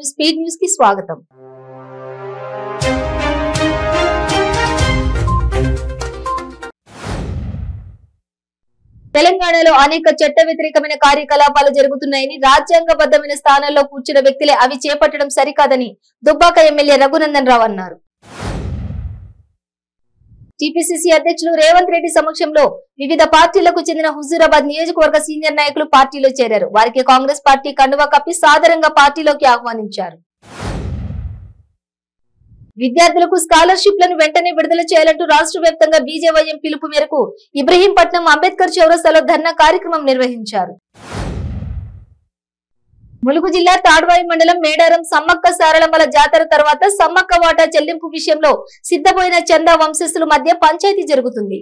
speed news కి స్వాగతం తెలంగాణలో అనేక చట్ట వ్యతిరేకమైన కార్యకలాపాలు జరుగుతున్నాయని రాజ్యాంగబద్ధమైన స్థానాల్లో కూర్చున్న వ్యక్తులే అవి చేపట్టడం సరికాదని దుబ్బాక ఎమ్మెల్యే రఘునందన్ రావు అన్నారు టిపిసిసి అధ్యక్షులు రేవంత్ రెడ్డి సమక్షంలో వివిధ పార్టీలకు చెందిన హుజూరాబాద్ నియోజకవర్గ సీనియర్ నాయకులు పార్టీలో చేరారు వారికి కాంగ్రెస్ పార్టీ కండువా కప్పి సాదరంగా పార్టీలోకి ఆహ్వానించారు విద్యార్థులకు స్కాలర్షిప్లను వెంటనే విడుదల చేయాలంటూ రాష్ట్ర వ్యాప్తంగా బీజేవైఎం పిలుపు మేరకు ఇబ్రహీంపట్నం అంబేద్కర్ చౌరస్తాలో ధర్నా కార్యక్రమం నిర్వహించారు ములుగు జిల్లా తాడ్వాయి మండలం మేడారం సమ్మక్క సారలమ్మల జాతర తర్వాత సమ్మక్క వాటా చెల్లింపు విషయంలో సిద్ధపోయిన చందా వంశస్థుల మధ్య పంచాయతీ జరుగుతుంది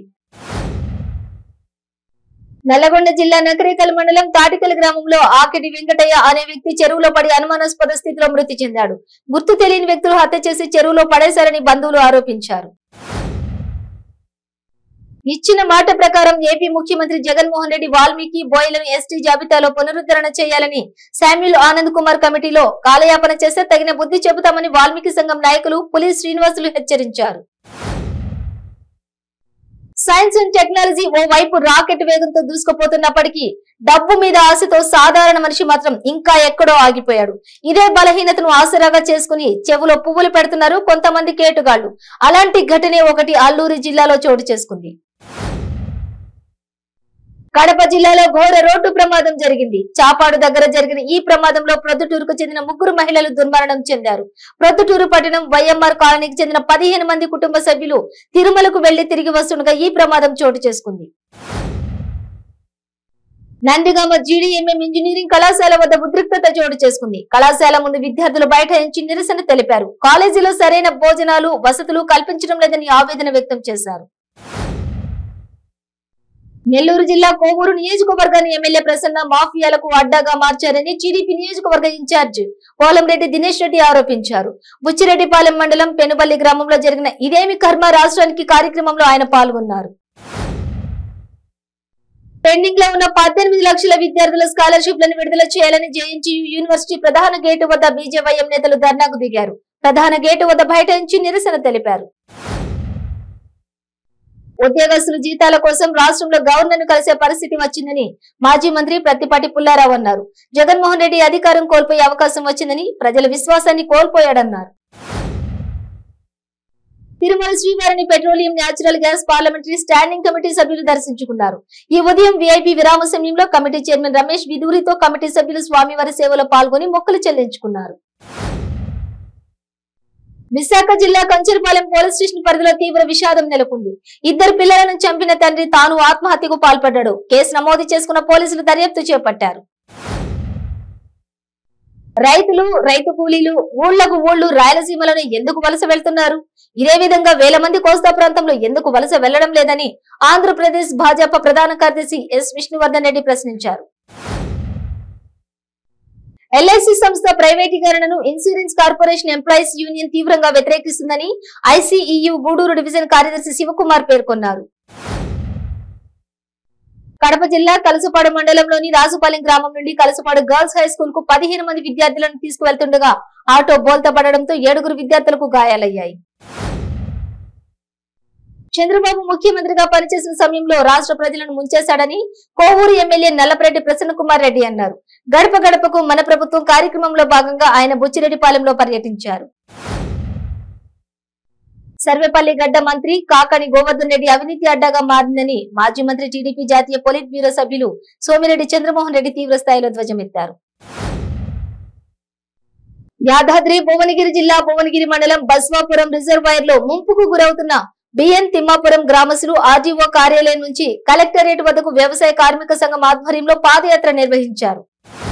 నల్లగొండ జిల్లా నకరేకల్ మండలం తాటికల్ గ్రామంలో ఆకిటి వెంకటయ్య అనే వ్యక్తి చెరువులో పడి అనుమానాస్పద స్థితిలో మృతి చెందాడు గుర్తు తెలియని వ్యక్తులు హత్య చేసి చెరువులో పడేశారని బంధువులు ఆరోపించారు ఇచ్చిన మాట ప్రకారం ఏపీ ముఖ్యమంత్రి జగన్మోహన్ రెడ్డి వాల్మీకి బోయలను ఎస్టీ జాబితాలో పునరుద్ధరణ చేయాలని శామ్యుల్ ఆనంద్ కుమార్ కమిటీలో కాలయాపన చేస్తే తగిన బుద్ధి చెబుతామని వాల్మీకి సంఘం నాయకులు పులి శ్రీనివాసులు హెచ్చరించారు సైన్స్ అండ్ టెక్నాలజీ ఓ వైపు రాకెట్ వేగంతో దూసుకుపోతున్నప్పటికీ డబ్బు మీద ఆశతో సాధారణ మనిషి మాత్రం ఇంకా ఎక్కడో ఆగిపోయాడు ఇదే బలహీనతను ఆసరాగా చేసుకుని చెవులో పువ్వులు పెడుతున్నారు కొంతమంది కేటుగాళ్లు అలాంటి ఘటనే ఒకటి అల్లూరి జిల్లాలో చోటు చేసుకుంది కడప జిల్లాలో ఘోర రోడ్డు ప్రమాదం జరిగింది చాపాడు దగ్గర జరిగిన ఈ ప్రమాదంలో ప్రొద్దుటూరుకు చెందిన ముగ్గురు మహిళలు దుర్మరణం చెందారు ప్రొద్దుటూరు పట్టణం వైఎంఆర్ కాలనీకి చెందిన పదిహేను మంది కుటుంబ సభ్యులు తిరుమలకు వెళ్లి తిరిగి వస్తుండగా ఈ ప్రమాదం చోటు చేసుకుంది నందిగామ జీడీఎంఎం ఇంజనీరింగ్ కళాశాల వద్ద ఉద్రిక్తత చోటు చేసుకుంది కళాశాల ముందు విద్యార్థులు బైఠాయించి నిరసన తెలిపారు కాలేజీలో సరైన భోజనాలు వసతులు కల్పించడం లేదని ఆవేదన వ్యక్తం చేశారు నెల్లూరు జిల్లా కోవూరు నియోజకవర్గాన్ని ఎమ్మెల్యే ప్రసన్న మాఫియాలకు అడ్డాగా మార్చారని టీడీపీ నియోజకవర్గ ఇన్ఛార్జ్ పోలంరెడ్డి దినేష్ రెడ్డి ఆరోపించారు బుచ్చిరెడ్డిపాలెం మండలం పెనుబల్లి గ్రామంలో జరిగిన ఇదేమి కర్మ రాష్ట్రానికి కార్యక్రమంలో ఆయన పాల్గొన్నారు పెండింగ్ లో ఉన్న పద్దెనిమిది లక్షల విద్యార్థుల స్కాలర్షిప్లను విడుదల చేయాలని జేఎన్టీయూ యూనివర్సిటీ ప్రధాన గేటు వద్ద బీజేవైఎం నేతలు ధర్నాకు దిగారు ప్రధాన గేటు వద్ద బైఠాయించి నిరసన తెలిపారు ఉద్యోగస్తుల జీతాల కోసం రాష్ట్రంలో గవర్నర్ ను కలిసే పరిస్థితి వచ్చిందని మాజీ మంత్రి ప్రత్తిపాటి పుల్లారావు అన్నారు జగన్మోహన్ రెడ్డి అధికారం కోల్పోయే అవకాశం వచ్చిందని ప్రజల విశ్వాసాన్ని కోల్పోయాడన్నారు తిరుమల శ్రీవారిని petroleum natural gas parliamentary standing committee సభ్యులు దర్శించుకున్నారు ఈ ఉదయం విఐపి విరామ సమయంలో కమిటీ చైర్మన్ రమేష్ విదూరితో కమిటీ సభ్యులు స్వామివారి సేవలో పాల్గొని మొక్కలు చెల్లించుకున్నారు విశాఖ జిల్లా కంచరపాలెం పోలీస్ స్టేషన్ పరిధిలో తీవ్ర విషాదం నెలకొంది ఇద్దరు పిల్లలను చంపిన తండ్రి తాను ఆత్మహత్యకు పాల్పడ్డాడు కేసు నమోదు చేసుకున్న పోలీసులు దర్యాప్తు చేపట్టారు రైతులు రైతు కూలీలు ఊళ్లకు ఊళ్లు రాయలసీమలను ఎందుకు వలస వెళ్తున్నారు ఇదే విధంగా వేల మంది కోస్తా ప్రాంతంలో ఎందుకు వలస వెళ్లడం లేదని ఆంధ్రప్రదేశ్ భాజపా ప్రధాన కార్యదర్శి ఎస్ విష్ణువర్ధన్ రెడ్డి ప్రశ్నించారు ఎల్ఐసి సంస్థ ప్రైవేటీకరణను ఇన్సూరెన్స్ కార్పొరేషన్ ఎంప్లాయీస్ యూనియన్ తీవ్రంగా వ్యతిరేకిస్తుందని ఐసీఈయు గూడూరు డివిజన్ కార్యదర్శి శివకుమార్ పేర్కొన్నారు కడప జిల్లా కలసపాడు మండలంలోని రాజుపాలెం గ్రామం నుండి కలసపాడు గర్ల్స్ హై స్కూల్ కు పదిహేను మంది విద్యార్థులను తీసుకువెళ్తుండగా ఆటో బోల్తా పడడంతో ఏడుగురు విద్యార్థులకు గాయాలయ్యాయి చంద్రబాబు ముఖ్యమంత్రిగా పనిచేసిన సమయంలో రాష్ట్ర ప్రజలను ముంచేశాడని కోవూరు ఎమ్మెల్యే నల్లపరెడ్డి ప్రసన్న కుమార్ రెడ్డి అన్నారు గడప గడపకు మన ప్రభుత్వం కార్యక్రమంలో భాగంగా ఆయన బుచ్చిరెడ్డిపాలెంలో పర్యటించారు సర్వేపల్లి గడ్డ మంత్రి కాకని గోవర్ధన్ రెడ్డి అవినీతి అడ్డాగా మారిందని మాజీ మంత్రి టీడీపీ జాతీయ పొలిట్ బ్యూరో సభ్యులు సోమిరెడ్డి చంద్రమోహన్ రెడ్డి తీవ్ర స్థాయిలో ధ్వజమెత్తారు యాదాద్రి భువనగిరి జిల్లా భువనగిరి మండలం బస్వాపురం రిజర్వాయర్ లో ముంపుకు గురవుతున్న బిఎన్ తిమ్మాపురం గ్రామస్తులు ఆర్డీఓ కార్యాలయం నుంచి కలెక్టరేట్ వద్దకు వ్యవసాయ కార్మిక సంఘం ఆధ్వర్యంలో పాదయాత్ర నిర్వహించారు